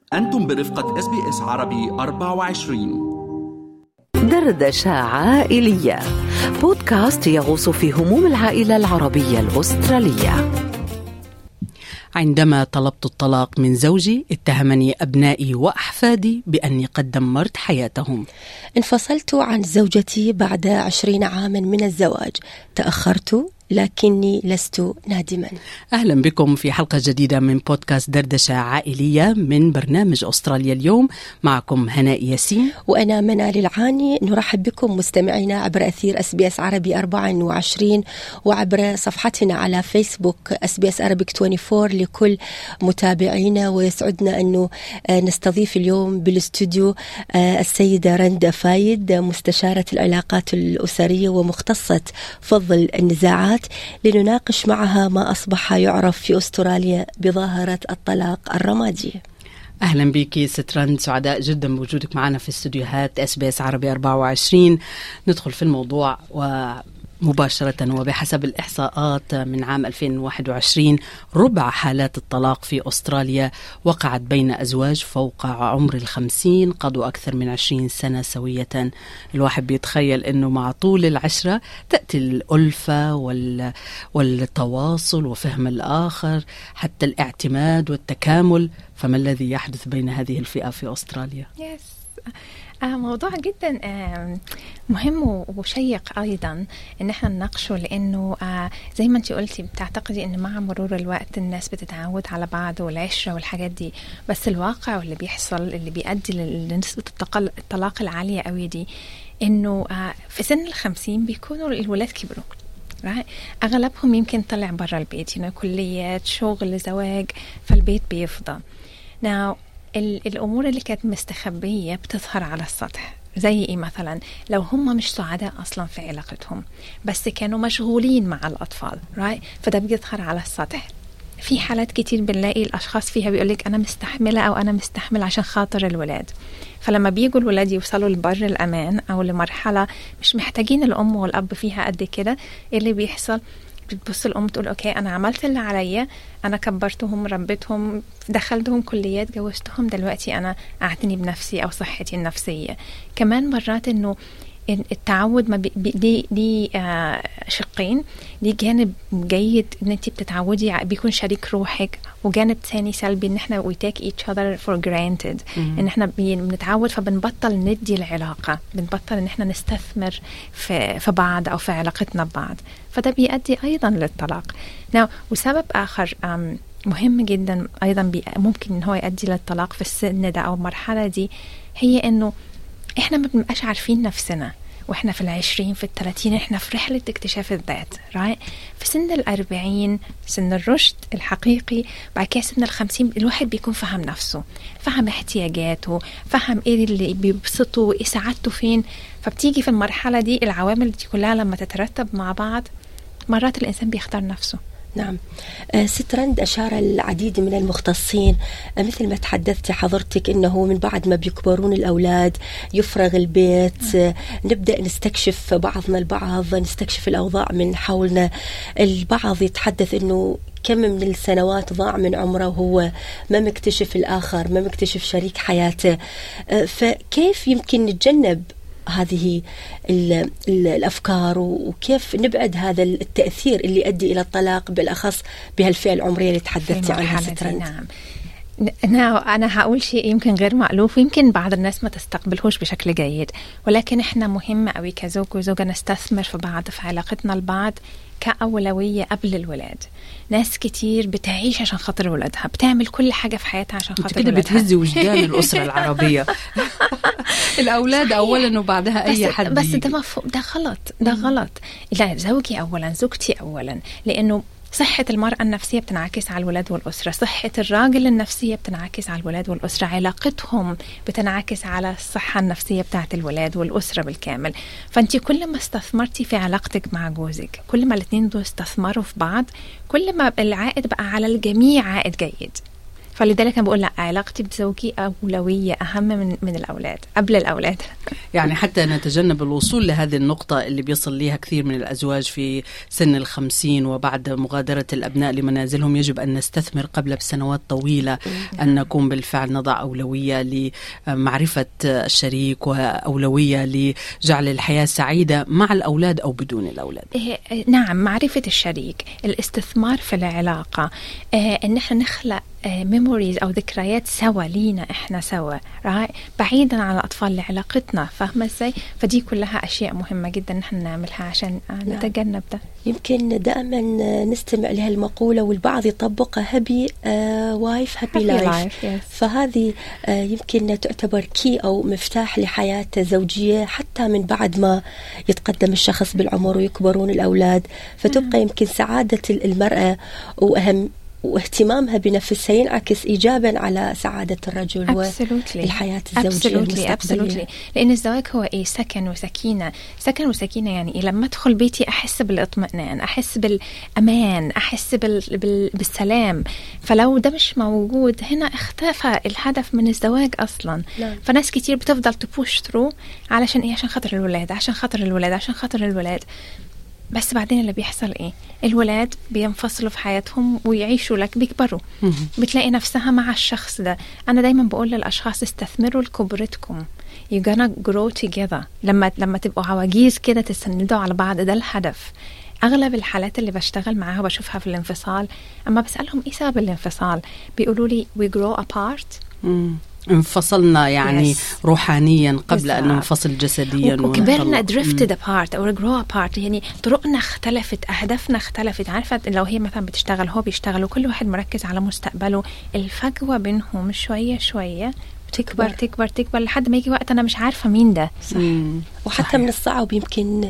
أنتم برفقة اس بي اس عربي 24 دردشة عائلية بودكاست يغوص في هموم العائلة العربية الأسترالية عندما طلبت الطلاق من زوجي اتهمني أبنائي وأحفادي بأني قد دمرت حياتهم انفصلت عن زوجتي بعد عشرين عاما من الزواج تأخرت لكني لست نادما أهلا بكم في حلقة جديدة من بودكاست دردشة عائلية من برنامج أستراليا اليوم معكم هناء ياسين وأنا منال العاني نرحب بكم مستمعينا عبر أثير أس بي أس عربي 24 وعبر صفحتنا على فيسبوك أس بي أس عربيك 24 لكل متابعينا ويسعدنا أنه نستضيف اليوم بالاستوديو السيدة رندا فايد مستشارة العلاقات الأسرية ومختصة فضل النزاعات لنناقش معها ما أصبح يعرف في أستراليا بظاهرة الطلاق الرمادي اهلا بك سترند سعداء جدا بوجودك معنا في استديوهات اس بي اس عربي 24 ندخل في الموضوع و مباشرة وبحسب الإحصاءات من عام 2021 ربع حالات الطلاق في أستراليا وقعت بين أزواج فوق عمر الخمسين قضوا أكثر من عشرين سنة سوية الواحد بيتخيل أنه مع طول العشرة تأتي الألفة وال... والتواصل وفهم الآخر حتى الاعتماد والتكامل فما الذي يحدث بين هذه الفئة في أستراليا؟ yes. آه موضوع جدا آه مهم وشيق ايضا ان احنا نناقشه لانه آه زي ما انت قلتي بتعتقدي ان مع مرور الوقت الناس بتتعود على بعض والعشره والحاجات دي بس الواقع واللي بيحصل اللي بيؤدي لنسبه الطلاق العاليه قوي دي انه في سن الخمسين بيكونوا الولاد كبروا اغلبهم يمكن طلع برا البيت يعني كليات شغل زواج فالبيت بيفضى Now الامور اللي كانت مستخبيه بتظهر على السطح زي ايه مثلا لو هم مش سعداء اصلا في علاقتهم بس كانوا مشغولين مع الاطفال رايت فده بيظهر على السطح في حالات كتير بنلاقي الاشخاص فيها بيقولك انا مستحمله او انا مستحمل عشان خاطر الولاد فلما بيجوا الولاد يوصلوا لبر الامان او لمرحله مش محتاجين الام والاب فيها قد كده اللي بيحصل بتبص الام تقول اوكي انا عملت اللي عليا انا كبرتهم ربيتهم دخلتهم كليات جوزتهم دلوقتي انا اعتني بنفسي او صحتي النفسيه كمان مرات انه التعود ما بي دي دي آه شقين دي جانب جيد ان انت بتتعودي بيكون شريك روحك وجانب ثاني سلبي ان احنا we take each other for granted mm-hmm. ان احنا بنتعود فبنبطل ندي العلاقه بنبطل ان احنا نستثمر في في بعض او في علاقتنا ببعض فده بيؤدي ايضا للطلاق now وسبب اخر مهم جدا ايضا ممكن ان هو يؤدي للطلاق في السن ده او المرحله دي هي انه احنا ما بنبقاش عارفين نفسنا واحنا في العشرين في الثلاثين احنا في رحلة اكتشاف الذات رايت في سن الأربعين سن الرشد الحقيقي بعد كده سن الخمسين الواحد بيكون فهم نفسه فهم احتياجاته فهم ايه اللي بيبسطه وايه سعادته فين فبتيجي في المرحلة دي العوامل دي كلها لما تترتب مع بعض مرات الإنسان بيختار نفسه نعم ست رند أشار العديد من المختصين مثل ما تحدثتي حضرتك أنه من بعد ما بيكبرون الأولاد يفرغ البيت نبدأ نستكشف بعضنا البعض نستكشف الأوضاع من حولنا البعض يتحدث أنه كم من السنوات ضاع من عمره وهو ما مكتشف الآخر ما مكتشف شريك حياته فكيف يمكن نتجنب هذه ال ال الافكار وكيف نبعد هذا التاثير اللي يؤدي الى الطلاق بالاخص بهالفئه العمريه اللي تحدثتي عنها سترند نعم أنا أنا هقول شيء يمكن غير مألوف ويمكن بعض الناس ما تستقبلهوش بشكل جيد ولكن إحنا مهم قوي كزوج وزوجة نستثمر في بعض في علاقتنا البعض كأولوية قبل الولاد ناس كتير بتعيش عشان خاطر ولادها بتعمل كل حاجة في حياتها عشان خاطر كده ولادها بتهزي وجدان الأسرة العربية الأولاد صحيح. أولا وبعدها أي بس حد بس يجي. ده مفهوم ده غلط ده غلط لا زوجي أولا زوجتي أولا لأنه صحة المرأة النفسية بتنعكس على الولاد والأسرة صحة الراجل النفسية بتنعكس على الولاد والأسرة علاقتهم بتنعكس على الصحة النفسية بتاعت الولاد والأسرة بالكامل فأنت كل ما استثمرتي في علاقتك مع جوزك كل ما الاثنين دول استثمروا في بعض كل ما العائد بقى على الجميع عائد جيد فلذلك انا بقول لا علاقتي بزوجي اولويه اهم من من الاولاد قبل الاولاد يعني حتى نتجنب الوصول لهذه النقطة اللي بيصل ليها كثير من الأزواج في سن الخمسين وبعد مغادرة الأبناء لمنازلهم يجب أن نستثمر قبل بسنوات طويلة أن نكون بالفعل نضع أولوية لمعرفة الشريك وأولوية لجعل الحياة سعيدة مع الأولاد أو بدون الأولاد إيه نعم معرفة الشريك الاستثمار في العلاقة إيه ان احنا نخلق ميموريز او ذكريات سوا لينا احنا سوا راي بعيدا عن الاطفال لعلاقتنا فاهمه ازاي فدي كلها اشياء مهمه جدا نحن نعملها عشان نتجنب ده يمكن دائما نستمع لهالمقوله والبعض يطبقها هابي وايف هابي لايف فهذه آه يمكن تعتبر كي او مفتاح لحياه زوجيه حتى من بعد ما يتقدم الشخص بالعمر ويكبرون الاولاد فتبقى يمكن سعاده المراه واهم واهتمامها بنفسها ينعكس ايجابا على سعاده الرجل والحياه الزوجيه المستقبليه لان الزواج هو ايه سكن وسكينه سكن وسكينه يعني إيه لما ادخل بيتي احس بالاطمئنان احس بالامان احس بال... بال... بالسلام فلو ده مش موجود هنا اختفى الهدف من الزواج اصلا لا. فناس كتير بتفضل تبوش ثرو علشان ايه عشان خاطر الولاد عشان خاطر الولاد عشان خاطر الولاد بس بعدين اللي بيحصل ايه الولاد بينفصلوا في حياتهم ويعيشوا لك بيكبروا بتلاقي نفسها مع الشخص ده انا دايما بقول للاشخاص استثمروا لكبرتكم you gonna grow together لما لما تبقوا عواجيز كده تسندوا على بعض ده الهدف اغلب الحالات اللي بشتغل معاها وبشوفها في الانفصال اما بسالهم ايه سبب الانفصال بيقولوا لي we grow apart انفصلنا يعني yes. روحانيا قبل ان ننفصل جسديا وكبرنا درفتد ابارت او جرو ابارت يعني طرقنا اختلفت اهدافنا اختلفت عارفه لو هي مثلا بتشتغل هو بيشتغل وكل واحد مركز على مستقبله الفجوه بينهم شويه شويه تكبر تكبر تكبر لحد ما يجي وقت انا مش عارفه مين ده صح. وحتى صحيح. من الصعب يمكن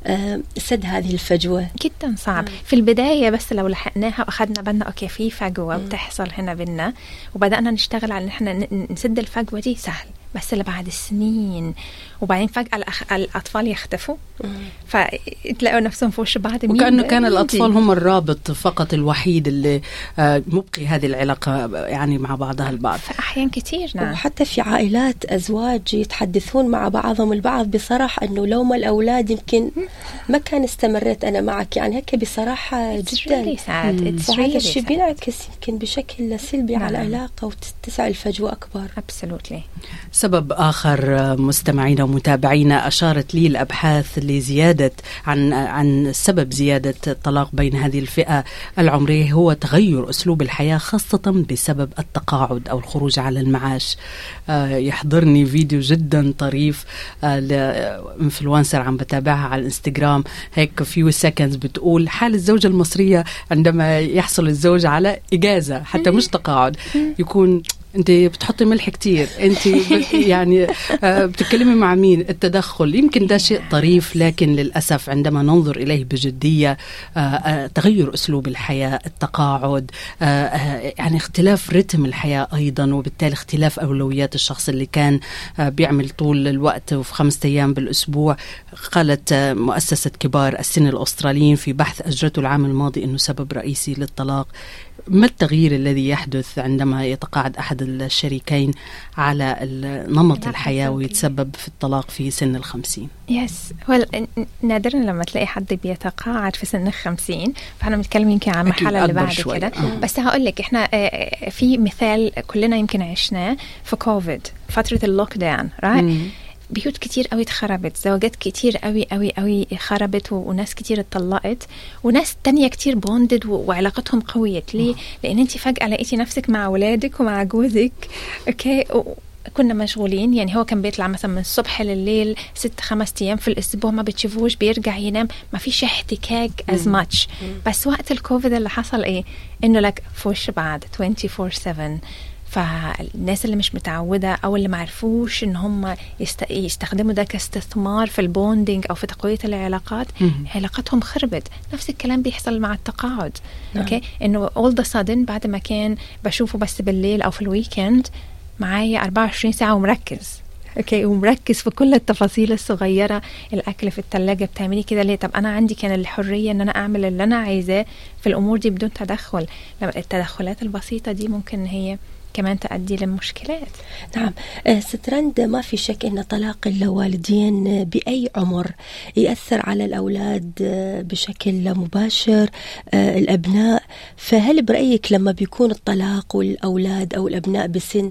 سد هذه الفجوه جدا صعب مم. في البدايه بس لو لحقناها واخذنا بالنا اوكي في فجوه مم. بتحصل هنا بينا وبدانا نشتغل على ان احنا نسد الفجوه دي سهل بس اللي بعد السنين وبعدين فجأة الأخ... الأطفال يختفوا فتلاقوا نفسهم في وش بعض وكأنه كان الأطفال هم الرابط فقط الوحيد اللي مبقي هذه العلاقة يعني مع بعضها البعض في أحيان كثير نعم وحتى في عائلات أزواج يتحدثون مع بعضهم البعض بصراحة أنه لو ما الأولاد يمكن ما كان استمريت أنا معك يعني هيك بصراحة جدا really وهذا الشيء بينعكس يمكن بشكل سلبي نعم. على العلاقة وتتسع الفجوة أكبر Absolutely. سبب آخر مستمعينا ومتابعينا أشارت لي الأبحاث لزيادة عن عن سبب زيادة الطلاق بين هذه الفئة العمرية هو تغير أسلوب الحياة خاصة بسبب التقاعد أو الخروج على المعاش يحضرني فيديو جدا طريف لإنفلونسر عم بتابعها على الانستغرام هيك فيو سكندز بتقول حال الزوجة المصرية عندما يحصل الزوج على إجازة حتى مش تقاعد يكون انت بتحطي ملح كتير انت يعني بتتكلمي مع مين التدخل يمكن ده شيء طريف لكن للاسف عندما ننظر اليه بجديه تغير اسلوب الحياه التقاعد يعني اختلاف رتم الحياه ايضا وبالتالي اختلاف اولويات الشخص اللي كان بيعمل طول الوقت وفي خمسة ايام بالاسبوع قالت مؤسسه كبار السن الاستراليين في بحث اجرته العام الماضي انه سبب رئيسي للطلاق ما التغيير الذي يحدث عندما يتقاعد احد الشريكين على نمط الحياه ويتسبب في الطلاق في سن الخمسين يس well, نادرا لما تلاقي حد بيتقاعد في سن الخمسين فاحنا بنتكلم يمكن عن المرحله اللي بعد كده بس هقول لك احنا في مثال كلنا يمكن عشناه في كوفيد فتره اللوك داون رايت بيوت كتير قوي اتخربت زواجات كتير قوي قوي قوي خربت وناس كتير اتطلقت وناس تانية كتير بوندد وعلاقتهم قويت ليه؟ لأن أنت فجأة لقيتي نفسك مع أولادك ومع جوزك أوكي كنا مشغولين يعني هو كان بيطلع مثلا من الصبح لليل ست خمس ايام في الاسبوع ما بتشوفوش بيرجع ينام ما فيش احتكاك از ماتش بس وقت الكوفيد اللي حصل ايه انه لك في وش بعض 24 7 فالناس اللي مش متعودة أو اللي معرفوش إن هم يست... يستخدموا ده كاستثمار في البوندينج أو في تقوية العلاقات علاقاتهم خربت نفس الكلام بيحصل مع التقاعد نعم. أوكي إنه all the sudden بعد ما كان بشوفه بس بالليل أو في الويكند معايا 24 ساعة ومركز اوكي ومركز في كل التفاصيل الصغيره الاكل في الثلاجه بتعملي كده ليه طب انا عندي كان الحريه ان انا اعمل اللي انا عايزاه في الامور دي بدون تدخل لما التدخلات البسيطه دي ممكن هي كمان تؤدي لمشكلات نعم آه، سترند ما في شك أن طلاق الوالدين بأي عمر يأثر على الأولاد آه، بشكل مباشر آه، الأبناء فهل برأيك لما بيكون الطلاق والأولاد أو الأبناء بسن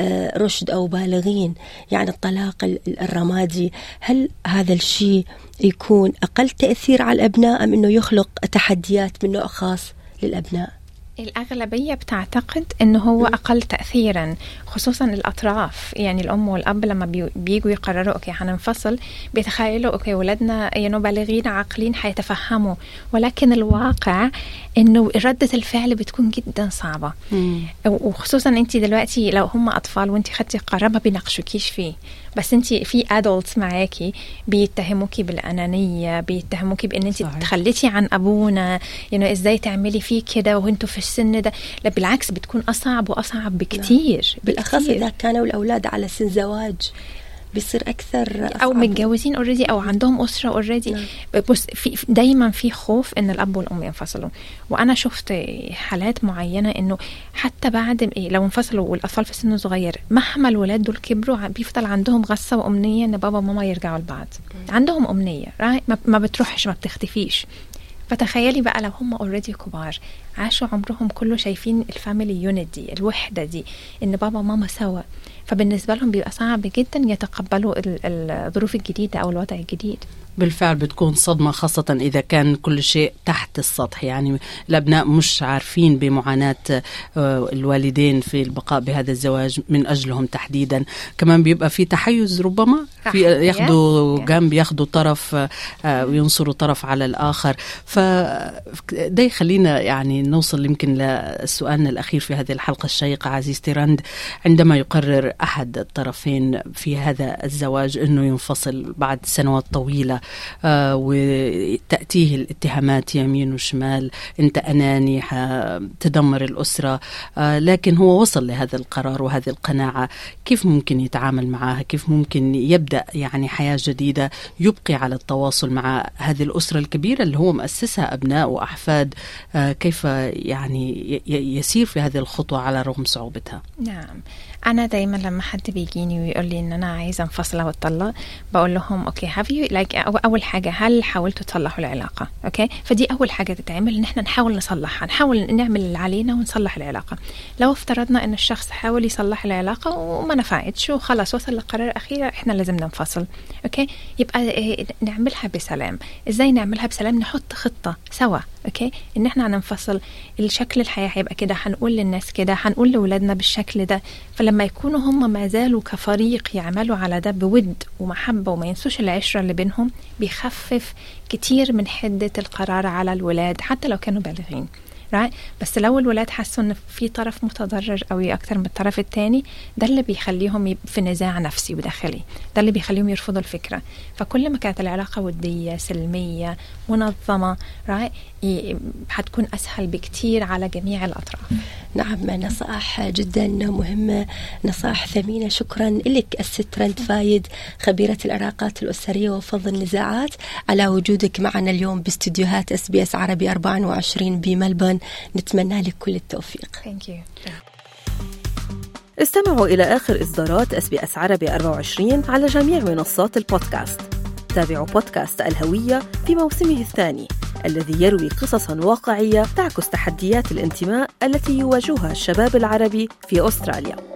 رشد أو بالغين يعني الطلاق الرمادي هل هذا الشيء يكون أقل تأثير على الأبناء أم أنه يخلق تحديات من نوع خاص للأبناء؟ الأغلبية بتعتقد إنه هو أقل تأثيرا خصوصا الأطراف يعني الأم والأب لما بيجوا يقرروا أوكي هننفصل بيتخيلوا أوكي ولادنا يعني بالغين عاقلين حيتفهموا ولكن الواقع إنه ردة الفعل بتكون جدا صعبة مم. وخصوصا أنت دلوقتي لو هم أطفال وأنت خدتي قرار ما بيناقشوكيش فيه بس انت في ادولتس معاكي بيتهموكي بالانانيه بيتهموكي بان انت تخليتي عن ابونا يعني ازاي تعملي فيه كده وانتوا في السن ده لا بالعكس بتكون اصعب واصعب بكتير بالاخص اذا كانوا الاولاد على سن زواج بيصير اكثر أصعب. او متجوزين اوريدي او عندهم اسره اوريدي نعم. بص في دايما في خوف ان الاب والام ينفصلوا وانا شفت حالات معينه انه حتى بعد إيه لو انفصلوا والاطفال في سن صغير مهما الولاد دول كبروا بيفضل عندهم غصه وامنيه ان بابا وماما يرجعوا لبعض عندهم امنيه ما بتروحش ما بتختفيش فتخيلي بقى لو هم اوريدي كبار عاشوا عمرهم كله شايفين الفاميلي يونت دي الوحده دي ان بابا وماما سوا فبالنسبه لهم بيبقى صعب جدا يتقبلوا الظروف الجديده او الوضع الجديد بالفعل بتكون صدمة خاصة إذا كان كل شيء تحت السطح يعني الأبناء مش عارفين بمعاناة آه، الوالدين في البقاء بهذا الزواج من أجلهم تحديدا كمان بيبقى في تحيز ربما في ياخدوا جنب ياخدوا طرف آه، وينصروا طرف على الآخر فده يخلينا يعني نوصل يمكن لسؤالنا الأخير في هذه الحلقة الشيقة عزيزتي رند عندما يقرر أحد الطرفين في هذا الزواج أنه ينفصل بعد سنوات طويلة آه، وتأتيه الاتهامات يمين وشمال أنت أناني تدمر الأسرة آه، لكن هو وصل لهذا القرار وهذه القناعة كيف ممكن يتعامل معها كيف ممكن يبدأ يعني حياة جديدة يبقي على التواصل مع هذه الأسرة الكبيرة اللي هو مؤسسها أبناء وأحفاد آه، كيف يعني يسير في هذه الخطوة على رغم صعوبتها نعم انا دايما لما حد بيجيني ويقول لي ان انا عايزه انفصل او اتطلق بقول لهم اوكي هاف يو لايك اول حاجه هل حاولتوا تصلحوا العلاقه اوكي فدي اول حاجه تتعمل ان احنا نحاول نصلحها نحاول نعمل اللي علينا ونصلح العلاقه لو افترضنا ان الشخص حاول يصلح العلاقه وما نفعتش وخلاص وصل لقرار اخير احنا لازم ننفصل اوكي يبقى إيه، نعملها بسلام ازاي نعملها بسلام نحط خطه سوا اوكي ان احنا هننفصل الشكل الحياه هيبقى كده هنقول للناس كده هنقول لاولادنا بالشكل ده فلما يكونوا هم ما زالوا كفريق يعملوا على ده بود ومحبه وما ينسوش العشره اللي بينهم بيخفف كتير من حده القرار على الولاد حتى لو كانوا بالغين right? بس لو الولاد حسوا ان في طرف متضرر قوي اكتر من الطرف الثاني ده اللي بيخليهم في نزاع نفسي وداخلي ده اللي بيخليهم يرفضوا الفكره فكل ما كانت العلاقه وديه سلميه منظمه right? حتكون اسهل بكتير على جميع الاطراف نعم نصائح جدا مهمه نصائح ثمينه شكرا لك الست رند فايد خبيره العلاقات الاسريه وفض النزاعات على وجودك معنا اليوم باستديوهات اس بي اس عربي 24 بملبون نتمنى لك كل التوفيق Thank you. استمعوا إلى آخر إصدارات اس بي اس عربي 24 على جميع منصات البودكاست تابعوا بودكاست الهوية في موسمه الثاني الذي يروي قصصا واقعية تعكس تحديات الانتماء التي يواجهها الشباب العربي في أستراليا